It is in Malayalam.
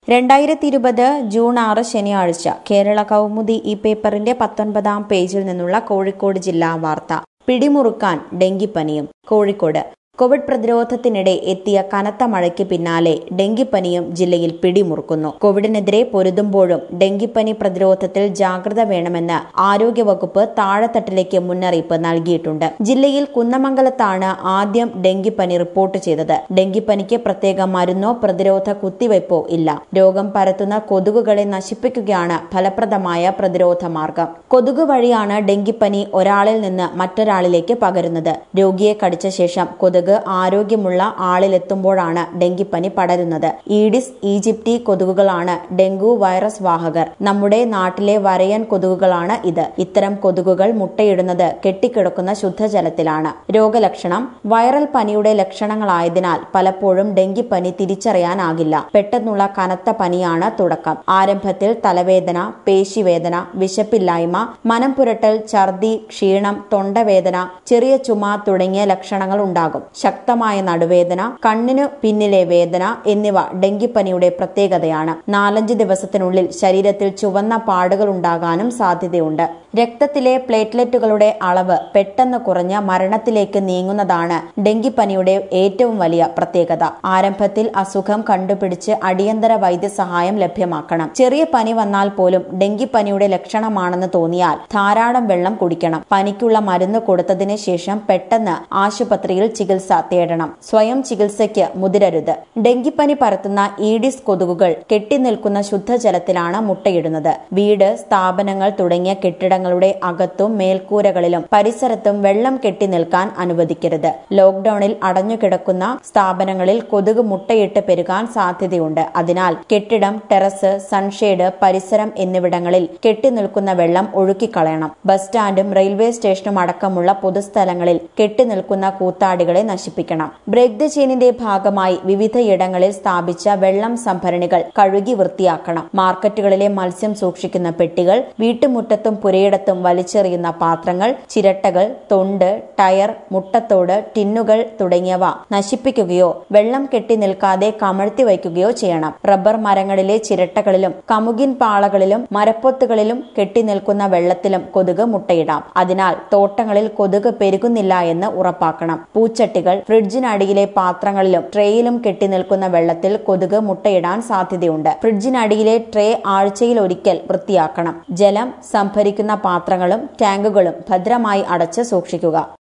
രണ്ടായിരത്തി ഇരുപത് ജൂൺ ആറ് ശനിയാഴ്ച കേരള കൗമുദി ഈ പേപ്പറിന്റെ പത്തൊൻപതാം പേജിൽ നിന്നുള്ള കോഴിക്കോട് ജില്ലാ വാർത്ത പിടിമുറുക്കാൻ ഡെങ്കിപ്പനിയും കോഴിക്കോട് കോവിഡ് പ്രതിരോധത്തിനിടെ എത്തിയ കനത്ത മഴയ്ക്ക് പിന്നാലെ ഡെങ്കിപ്പനിയും ജില്ലയിൽ പിടിമുറുക്കുന്നു കോവിഡിനെതിരെ പൊരുതുമ്പോഴും ഡെങ്കിപ്പനി പ്രതിരോധത്തിൽ ജാഗ്രത വേണമെന്ന് ആരോഗ്യവകുപ്പ് താഴെത്തട്ടിലേക്ക് മുന്നറിയിപ്പ് നൽകിയിട്ടുണ്ട് ജില്ലയിൽ കുന്നമംഗലത്താണ് ആദ്യം ഡെങ്കിപ്പനി റിപ്പോർട്ട് ചെയ്തത് ഡെങ്കിപ്പനിക്ക് പ്രത്യേക മരുന്നോ പ്രതിരോധ കുത്തിവയ്പോ ഇല്ല രോഗം പരത്തുന്ന കൊതുകുകളെ നശിപ്പിക്കുകയാണ് ഫലപ്രദമായ പ്രതിരോധ മാർഗം കൊതുക് വഴിയാണ് ഡെങ്കിപ്പനി ഒരാളിൽ നിന്ന് മറ്റൊരാളിലേക്ക് പകരുന്നത് രോഗിയെ കടിച്ച ശേഷം കൊതുക് ആരോഗ്യമുള്ള ആളിലെത്തുമ്പോഴാണ് ഡെങ്കിപ്പനി പടരുന്നത് ഈഡിസ് ഈജിപ്തി കൊതുകുകളാണ് ഡെങ്കു വൈറസ് വാഹകർ നമ്മുടെ നാട്ടിലെ വരയൻ കൊതുകുകളാണ് ഇത് ഇത്തരം കൊതുകുകൾ മുട്ടയിടുന്നത് കെട്ടിക്കിടക്കുന്ന ശുദ്ധജലത്തിലാണ് രോഗലക്ഷണം വൈറൽ പനിയുടെ ലക്ഷണങ്ങളായതിനാൽ പലപ്പോഴും ഡെങ്കിപ്പനി തിരിച്ചറിയാനാകില്ല പെട്ടെന്നുള്ള കനത്ത പനിയാണ് തുടക്കം ആരംഭത്തിൽ തലവേദന പേശിവേദന വിശപ്പില്ലായ്മ മനം പുരട്ടൽ ഛർദി ക്ഷീണം തൊണ്ടവേദന ചെറിയ ചുമ തുടങ്ങിയ ലക്ഷണങ്ങൾ ഉണ്ടാകും ശക്തമായ നടുവേദന കണ്ണിനു പിന്നിലെ വേദന എന്നിവ ഡെങ്കിപ്പനിയുടെ പ്രത്യേകതയാണ് നാലഞ്ച് ദിവസത്തിനുള്ളിൽ ശരീരത്തിൽ ചുവന്ന പാടുകൾ ഉണ്ടാകാനും സാധ്യതയുണ്ട് രക്തത്തിലെ പ്ലേറ്റ്ലെറ്റുകളുടെ അളവ് പെട്ടെന്ന് കുറഞ്ഞ് മരണത്തിലേക്ക് നീങ്ങുന്നതാണ് ഡെങ്കിപ്പനിയുടെ ഏറ്റവും വലിയ പ്രത്യേകത ആരംഭത്തിൽ അസുഖം കണ്ടുപിടിച്ച് അടിയന്തര വൈദ്യസഹായം ലഭ്യമാക്കണം ചെറിയ പനി വന്നാൽ പോലും ഡെങ്കിപ്പനിയുടെ ലക്ഷണമാണെന്ന് തോന്നിയാൽ ധാരാളം വെള്ളം കുടിക്കണം പനിക്കുള്ള മരുന്ന് കൊടുത്തതിന് ശേഷം പെട്ടെന്ന് ആശുപത്രിയിൽ ചികിത്സ തേടണം സ്വയം ചികിത്സയ്ക്ക് മുതിരരുത് ഡെങ്കിപ്പനി പരത്തുന്ന ഈഡിസ് കൊതുകുകൾ കെട്ടിനിൽക്കുന്ന ശുദ്ധജലത്തിലാണ് മുട്ടയിടുന്നത് വീട് സ്ഥാപനങ്ങൾ തുടങ്ങിയ കെട്ടിടങ്ങളുടെ അകത്തും മേൽക്കൂരകളിലും പരിസരത്തും വെള്ളം കെട്ടി നിൽക്കാൻ അനുവദിക്കരുത് ലോക്ഡൌണിൽ അടഞ്ഞുകിടക്കുന്ന സ്ഥാപനങ്ങളിൽ കൊതുക് മുട്ടയിട്ട് പെരുകാൻ സാധ്യതയുണ്ട് അതിനാൽ കെട്ടിടം ടെറസ് സൺഷെയ്ഡ് പരിസരം എന്നിവിടങ്ങളിൽ കെട്ടിനിൽക്കുന്ന വെള്ളം ഒഴുക്കിക്കളയണം ബസ് സ്റ്റാൻഡും റെയിൽവേ സ്റ്റേഷനും അടക്കമുള്ള പൊതുസ്ഥലങ്ങളിൽ കെട്ടിനിൽക്കുന്ന കൂത്താടികളെ നശിപ്പിക്കണം ബ്രേക്ക് ദ ചെയിനിന്റെ ഭാഗമായി വിവിധയിടങ്ങളിൽ സ്ഥാപിച്ച വെള്ളം സംഭരണികൾ കഴുകി വൃത്തിയാക്കണം മാർക്കറ്റുകളിലെ മത്സ്യം സൂക്ഷിക്കുന്ന പെട്ടികൾ വീട്ടുമുറ്റത്തും പുരയിടത്തും വലിച്ചെറിയുന്ന പാത്രങ്ങൾ ചിരട്ടകൾ തൊണ്ട് ടയർ മുട്ടത്തോട് ടിന്നുകൾ തുടങ്ങിയവ നശിപ്പിക്കുകയോ വെള്ളം കെട്ടി നിൽക്കാതെ കമഴ്ത്തി വയ്ക്കുകയോ ചെയ്യണം റബ്ബർ മരങ്ങളിലെ ചിരട്ടകളിലും കമുകിൻ പാളകളിലും മരപ്പൊത്തുകളിലും കെട്ടിനിൽക്കുന്ന വെള്ളത്തിലും കൊതുക് മുട്ടയിടാം അതിനാൽ തോട്ടങ്ങളിൽ കൊതുക് പെരുകുന്നില്ല എന്ന് ഉറപ്പാക്കണം പൂച്ചട്ടികൾ ഫ്രിഡ്ജിനടിയിലെ പാത്രങ്ങളിലും ട്രേയിലും കെട്ടിനിൽക്കുന്ന വെള്ളത്തിൽ കൊതുക് മുട്ടയിടാൻ സാധ്യതയുണ്ട് ഫ്രിഡ്ജിനടിയിലെ ട്രേ ആഴ്ചയിൽ ഒരിക്കൽ വൃത്തിയാക്കണം ജലം സംഭരിക്കുന്ന പാത്രങ്ങളും ടാങ്കുകളും ഭദ്രമായി അടച്ച് സൂക്ഷിക്കുക